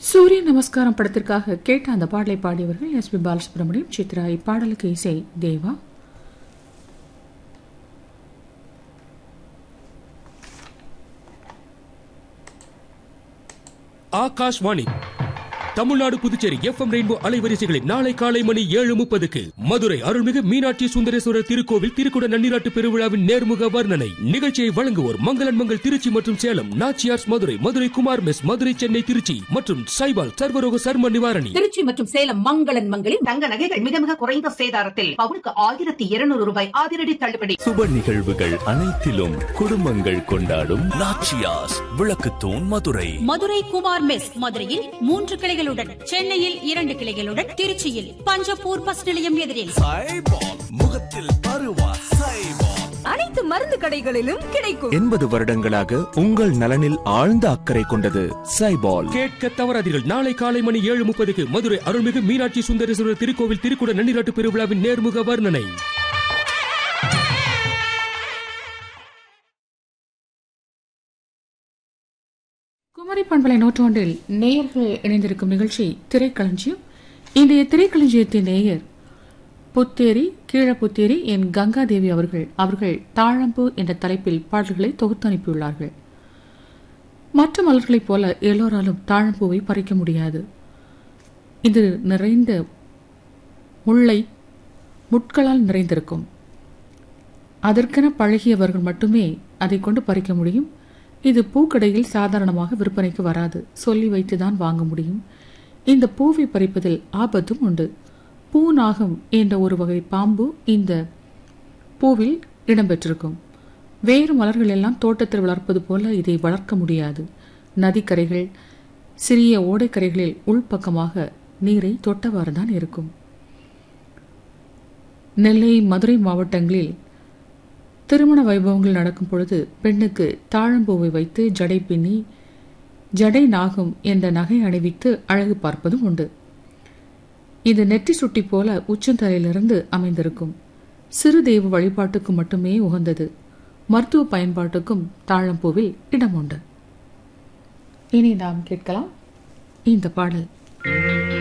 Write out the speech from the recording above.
சூரிய நமஸ்காரம் படத்திற்காக கேட்ட அந்த பாடலை பாடியவர்கள் எஸ் பி பாலசுப்ரமணியம் சித்ரா இப்பாடலுக்கு இசை தேவா ஆகாஷ்வாணி தமிழ்நாடு புதுச்சேரி எஃப்எம் ரெயின்போ அலைவரிசைகளில் நாளை காலை மணி ஏழு முப்பதுக்கு மதுரை அருள்மிகு மீனாட்சி சுந்தரேஸ்வரர் திருக்கோவில் திருக்குட நன்னிராட்டு பெருவிழாவின் நேர்முக வர்ணனை நிகழ்ச்சியை வழங்குவோர் மங்களன் மங்கள் திருச்சி மற்றும் சேலம் நாச்சியார்ஸ் மதுரை மதுரை குமார் மெஸ் மதுரை சென்னை திருச்சி மற்றும் சைபால் சர்வரோக சர்ம நிவாரணி திருச்சி மற்றும் சேலம் மங்களன் மங்களில் தங்க நகைகள் மிக மிக குறைந்த சேதாரத்தில் பவுனுக்கு ஆயிரத்தி இருநூறு ரூபாய் அதிரடி தள்ளுபடி சுப நிகழ்வுகள் அனைத்திலும் குடும்பங்கள் கொண்டாடும் நாச்சியாஸ் விளக்குத்தூண் மதுரை மதுரை குமார் மெஸ் மதுரையில் மூன்று கிளைகளுடன் சென்னையில் இரண்டு கிளைகளுடன் திருச்சியில் பஞ்சப்பூர் பஸ் நிலையம் எதிரில் முகத்தில் பருவா அனைத்து மருந்து கடைகளிலும் கிடைக்கும் எண்பது வருடங்களாக உங்கள் நலனில் ஆழ்ந்த அக்கறை கொண்டது சைபால் கேட்க தவறாதீர்கள் நாளை காலை மணி ஏழு முப்பதுக்கு மதுரை அருள்மிகு மீனாட்சி சுந்தரேஸ்வரர் திருக்கோவில் திருக்குட நன்னிராட்டு பெருவிழாவின் நேர்முக வர்ணனை குமரி பண்பலை நூற்றாண்டில் நேயர்கள் இணைந்திருக்கும் நிகழ்ச்சி திரைக்களஞ்சியம் இன்றைய திரைக்களஞ்சியத்தின் நேயர் புத்தேரி கீழப்புத்தேரி என் கங்காதேவி அவர்கள் அவர்கள் தாழம்பூ என்ற தலைப்பில் பாடல்களை தொகுத்து அனுப்பியுள்ளார்கள் மற்ற மலர்களைப் போல எல்லோராலும் தாழம்பூவை பறிக்க முடியாது இது நிறைந்த முல்லை முட்களால் நிறைந்திருக்கும் அதற்கென பழகியவர்கள் மட்டுமே அதை கொண்டு பறிக்க முடியும் இது பூக்கடையில் சாதாரணமாக விற்பனைக்கு வராது சொல்லி வைத்துதான் வாங்க முடியும் இந்த பூவை பறிப்பதில் ஆபத்தும் உண்டு பூநாகம் என்ற ஒரு வகை பாம்பு இந்த பூவில் இடம்பெற்றிருக்கும் வேறு மலர்கள் எல்லாம் தோட்டத்தில் வளர்ப்பது போல இதை வளர்க்க முடியாது நதிக்கரைகள் சிறிய ஓடைக்கரைகளில் உள்பக்கமாக நீரை தொட்டவாறு தான் இருக்கும் நெல்லை மதுரை மாவட்டங்களில் திருமண வைபவங்கள் நடக்கும் பொழுது பெண்ணுக்கு தாழம்பூவை வைத்து ஜடை பின்னி ஜடை நாகம் என்ற நகை அணிவித்து அழகு பார்ப்பதும் உண்டு இது நெற்றி சுட்டி போல உச்சந்தலையிலிருந்து அமைந்திருக்கும் சிறு தெய்வ வழிபாட்டுக்கு மட்டுமே உகந்தது மருத்துவ பயன்பாட்டுக்கும் தாழம்பூவில் இடம் உண்டு இனி நாம் கேட்கலாம் இந்த பாடல்